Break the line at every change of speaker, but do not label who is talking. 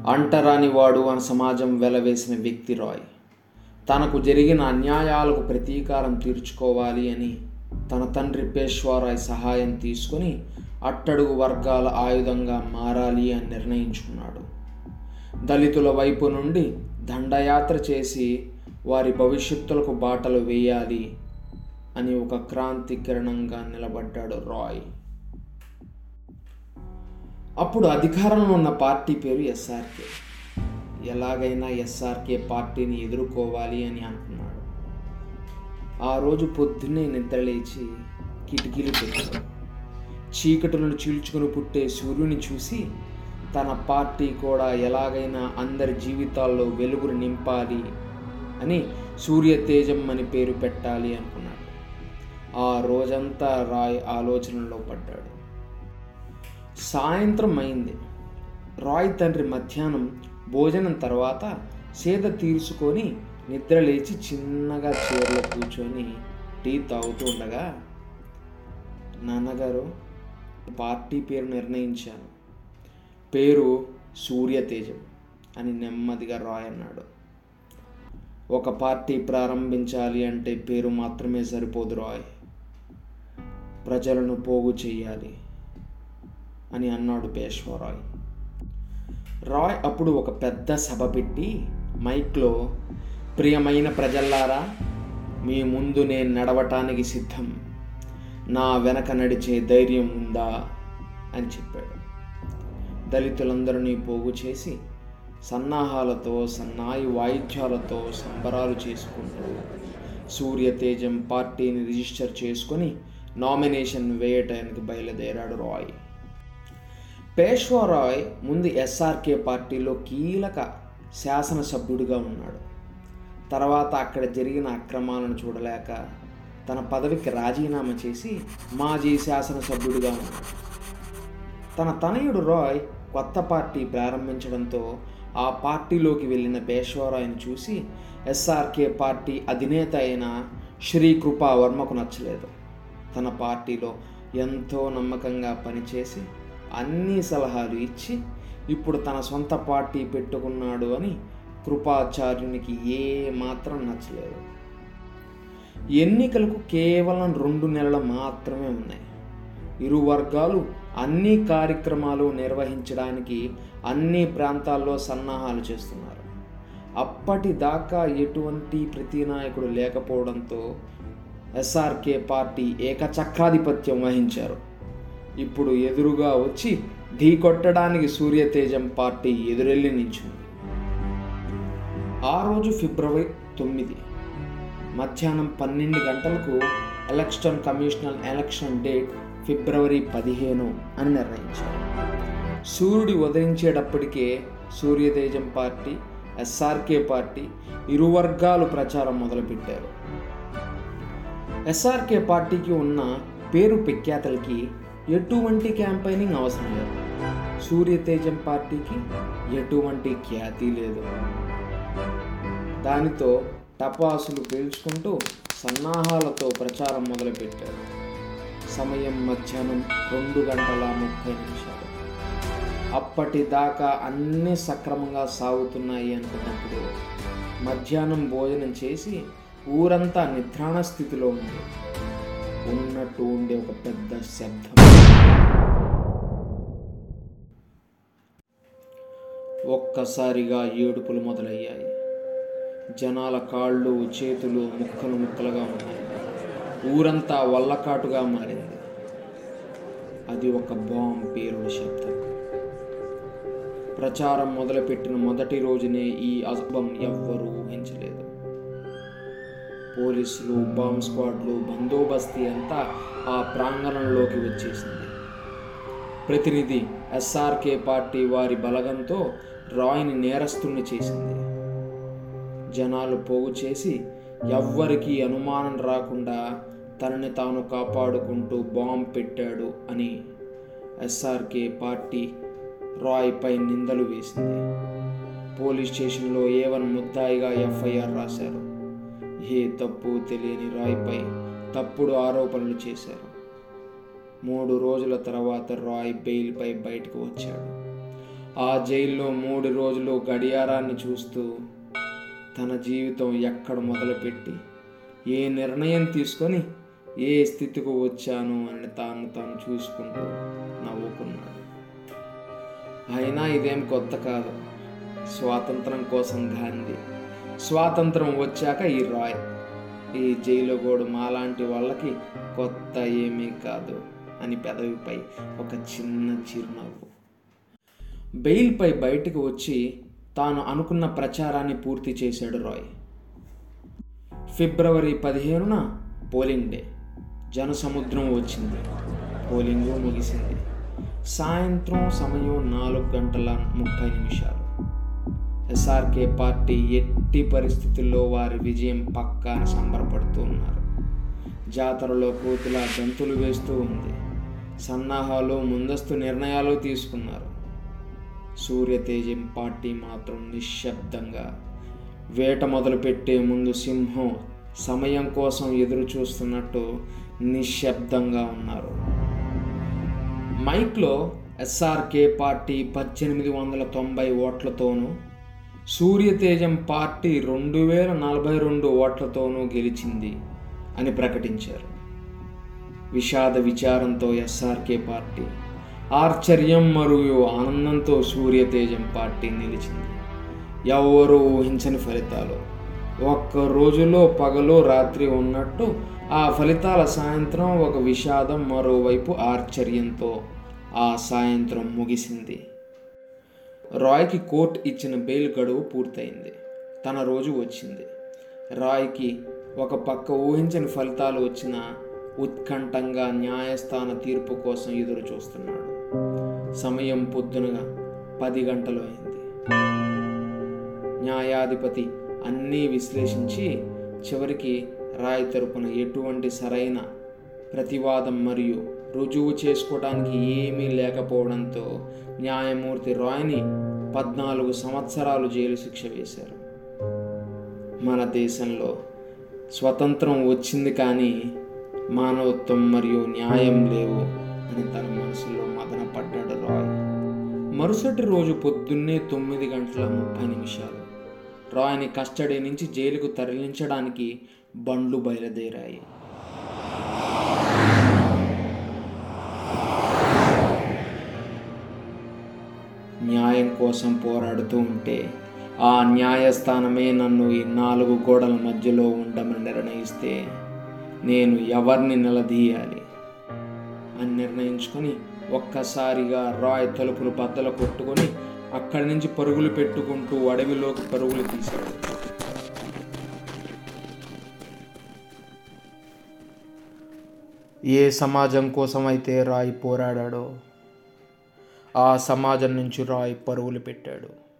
అంటరాని వాడు అని సమాజం వెలవేసిన వ్యక్తి రాయ్ తనకు జరిగిన అన్యాయాలకు ప్రతీకారం తీర్చుకోవాలి అని తన తండ్రి పేష్వారాయ్ సహాయం తీసుకొని అట్టడుగు వర్గాల ఆయుధంగా మారాలి అని నిర్ణయించుకున్నాడు దళితుల వైపు నుండి దండయాత్ర చేసి వారి భవిష్యత్తులకు బాటలు వేయాలి అని ఒక క్రాంతి కిరణంగా నిలబడ్డాడు రాయ్ అప్పుడు అధికారంలో ఉన్న పార్టీ పేరు ఎస్ఆర్కే ఎలాగైనా ఎస్ఆర్కే పార్టీని ఎదుర్కోవాలి అని అనుకున్నాడు ఆ రోజు పొద్దున్నే నిద్రలేచి కిటికీలు తెచ్చాడు చీకటులను చీల్చుకుని పుట్టే సూర్యుని చూసి తన పార్టీ కూడా ఎలాగైనా అందరి జీవితాల్లో వెలుగును నింపాలి అని సూర్య తేజం అని పేరు పెట్టాలి అనుకున్నాడు ఆ రోజంతా రాయ్ ఆలోచనలో పడ్డాడు సాయంత్రం అయింది రాయ్ తండ్రి మధ్యాహ్నం భోజనం తర్వాత సేద తీర్చుకొని నిద్ర లేచి చిన్నగా చీరలో కూర్చొని టీ తాగుతూ ఉండగా నాన్నగారు పార్టీ పేరు నిర్ణయించాను పేరు సూర్యతేజం అని నెమ్మదిగా రాయ్ అన్నాడు ఒక పార్టీ ప్రారంభించాలి అంటే పేరు మాత్రమే సరిపోదు రాయ్ ప్రజలను పోగు చేయాలి అని అన్నాడు పేష్వరాయ్ రాయ్ అప్పుడు ఒక పెద్ద సభ పెట్టి మైక్లో ప్రియమైన ప్రజల్లారా మీ ముందు నేను నడవటానికి సిద్ధం నా వెనక నడిచే ధైర్యం ఉందా అని చెప్పాడు దళితులందరినీ పోగు చేసి సన్నాహాలతో సన్నాయి వాయిద్యాలతో సంబరాలు చేసుకుంటూ సూర్యతేజం పార్టీని రిజిస్టర్ చేసుకొని నామినేషన్ వేయటానికి బయలుదేరాడు రాయ్ పేష్వారాయ్ ముందు ఎస్ఆర్కే పార్టీలో కీలక శాసనసభ్యుడిగా ఉన్నాడు తర్వాత అక్కడ జరిగిన అక్రమాలను చూడలేక తన పదవికి రాజీనామా చేసి మాజీ శాసనసభ్యుడిగా ఉన్నాడు తన తనయుడు రాయ్ కొత్త పార్టీ ప్రారంభించడంతో ఆ పార్టీలోకి వెళ్ళిన పేష్వారాయ్ని చూసి ఎస్ఆర్కే పార్టీ అధినేత అయిన శ్రీ కృపా వర్మకు నచ్చలేదు తన పార్టీలో ఎంతో నమ్మకంగా పనిచేసి అన్ని సలహాలు ఇచ్చి ఇప్పుడు తన సొంత పార్టీ పెట్టుకున్నాడు అని కృపాచార్యునికి ఏ మాత్రం నచ్చలేదు ఎన్నికలకు కేవలం రెండు నెలలు మాత్రమే ఉన్నాయి ఇరు వర్గాలు అన్ని కార్యక్రమాలు నిర్వహించడానికి అన్ని ప్రాంతాల్లో సన్నాహాలు చేస్తున్నారు అప్పటిదాకా ఎటువంటి ప్రతినాయకుడు లేకపోవడంతో ఎస్ఆర్కే పార్టీ ఏకచక్రాధిపత్యం వహించారు ఇప్పుడు ఎదురుగా వచ్చి ఢీ కొట్టడానికి సూర్యతేజం పార్టీ ఎదురెళ్ళి నించుంది ఆ రోజు ఫిబ్రవరి తొమ్మిది మధ్యాహ్నం పన్నెండు గంటలకు election commissioner election date February పదిహేను అని నిర్ణయించారు సూర్యుడు ఉదయించేటప్పటికే సూర్యతేజం పార్టీ ఎస్ఆర్కే పార్టీ ఇరు వర్గాలు ప్రచారం మొదలుపెట్టారు ఎస్ఆర్కే పార్టీకి ఉన్న పేరు ప్రఖ్యాతలకి ఎటువంటి క్యాంపెయినింగ్ అవసరం లేదు సూర్యతేజం పార్టీకి ఎటువంటి ఖ్యాతి లేదు దానితో టపాసులు పేల్చుకుంటూ సన్నాహాలతో ప్రచారం మొదలుపెట్టారు సమయం మధ్యాహ్నం రెండు గంటల ముప్పై నిమిషాలు అప్పటిదాకా అన్నీ సక్రమంగా సాగుతున్నాయి అనుకున్నప్పుడు మధ్యాహ్నం భోజనం చేసి ఊరంతా నిద్రాణ స్థితిలో ఉంది ఉన్నట్టు ఉండే ఒక పెద్ద శబ్దం ఒక్కసారిగా ఏడుపులు మొదలయ్యాయి జనాల కాళ్ళు చేతులు ముక్కలు ముక్కలుగా ఉన్నాయి ఊరంతా వల్లకాటుగా మారింది అది ఒక బాంబ్ పేరుడు శబ్దం ప్రచారం మొదలుపెట్టిన మొదటి రోజునే ఈ అశుభం ఎవ్వరూ ఊహించలేదు పోలీసులు బాంబ్ స్క్వాడ్లు బందోబస్తీ అంతా ఆ ప్రాంగణంలోకి వచ్చేసింది ప్రతినిధి ఎస్ఆర్కే పార్టీ వారి బలగంతో రాయ్ని నేరస్తుణ్ణి చేసింది జనాలు పోగు చేసి ఎవ్వరికీ అనుమానం రాకుండా తనని తాను కాపాడుకుంటూ బాంబ్ పెట్టాడు అని ఎస్ఆర్కే పార్టీ రాయ్పై నిందలు వేసింది పోలీస్ స్టేషన్లో ఏవన్ ముద్దాయిగా ఎఫ్ఐఆర్ రాశారు ఏ తప్పు తెలియని రాయ్పై తప్పుడు ఆరోపణలు చేశారు మూడు రోజుల తర్వాత రాయ్ బెయిల్పై బయటకు వచ్చాడు ఆ జైల్లో మూడు రోజులు గడియారాన్ని చూస్తూ తన జీవితం ఎక్కడ మొదలుపెట్టి ఏ నిర్ణయం తీసుకొని ఏ స్థితికి వచ్చాను అని తాను తాను చూసుకుంటూ నవ్వుకున్నాడు అయినా ఇదేం కొత్త కాదు స్వాతంత్రం కోసం గాంధీ స్వాతంత్రం వచ్చాక ఈ రాయ్ ఈ జైలు గోడు మాలాంటి వాళ్ళకి కొత్త ఏమీ కాదు అని పెదవిపై ఒక చిన్న చిరునవ్వు బెయిల్పై బయటకు వచ్చి తాను అనుకున్న ప్రచారాన్ని పూర్తి చేశాడు రాయ్ ఫిబ్రవరి పదిహేనున పోలింగ్ డే జనసముద్రం వచ్చింది పోలింగ్ ముగిసింది సాయంత్రం సమయం నాలుగు గంటల ముప్పై నిమిషాలు ఎస్ఆర్కే పార్టీ ఎట్టి పరిస్థితుల్లో వారి విజయం పక్కాన సంబరపడుతూ ఉన్నారు జాతరలో కోతుల గంతులు వేస్తూ ఉంది సన్నాహాలు ముందస్తు నిర్ణయాలు తీసుకున్నారు సూర్యతేజం పార్టీ మాత్రం నిశ్శబ్దంగా వేట మొదలుపెట్టే ముందు సింహం సమయం కోసం ఎదురు చూస్తున్నట్టు నిశ్శబ్దంగా ఉన్నారు మైక్లో ఎస్ఆర్కే పార్టీ పద్దెనిమిది వందల తొంభై ఓట్లతోనూ సూర్యతేజం పార్టీ రెండు వేల నలభై రెండు ఓట్లతోనూ గెలిచింది అని ప్రకటించారు విషాద విచారంతో ఎస్ఆర్కే పార్టీ ఆశ్చర్యం మరియు ఆనందంతో సూర్యతేజం పార్టీ నిలిచింది ఎవరు ఊహించని ఫలితాలు ఒక్క రోజులో పగలు రాత్రి ఉన్నట్టు ఆ ఫలితాల సాయంత్రం ఒక విషాదం మరోవైపు ఆశ్చర్యంతో ఆ సాయంత్రం ముగిసింది రాయ్కి కోర్టు ఇచ్చిన బెయిల్ గడువు పూర్తయింది తన రోజు వచ్చింది రాయ్కి ఒక పక్క ఊహించని ఫలితాలు వచ్చిన ఉత్కంఠంగా న్యాయస్థాన తీర్పు కోసం ఎదురు చూస్తున్నాడు సమయం పొద్దునగా పది గంటలు అయింది న్యాయాధిపతి అన్నీ విశ్లేషించి చివరికి రాయ్ తరపున ఎటువంటి సరైన ప్రతివాదం మరియు రుజువు చేసుకోవడానికి ఏమీ లేకపోవడంతో న్యాయమూర్తి రాయ్ని పద్నాలుగు సంవత్సరాలు జైలు శిక్ష వేశారు మన దేశంలో స్వతంత్రం వచ్చింది కానీ మానవత్వం మరియు న్యాయం లేవు అని తన మనసులో మదనపడ్డాడు రాయ్ మరుసటి రోజు పొద్దున్నే తొమ్మిది గంటల ముప్పై నిమిషాలు రాయ్ని కస్టడీ నుంచి జైలుకు తరలించడానికి బండ్లు బయలుదేరాయి న్యాయం కోసం పోరాడుతూ ఉంటే ఆ న్యాయస్థానమే నన్ను ఈ నాలుగు గోడల మధ్యలో ఉండమని నిర్ణయిస్తే నేను ఎవరిని నిలదీయాలి అని నిర్ణయించుకొని ఒక్కసారిగా రాయ్ తలుపులు బద్దలు కొట్టుకొని అక్కడి నుంచి పరుగులు పెట్టుకుంటూ అడవిలోకి పరుగులు తీశాడు ఏ సమాజం కోసం అయితే రాయ్ పోరాడాడో ఆ సమాజం నుంచి రాయ్ పరుగులు పెట్టాడు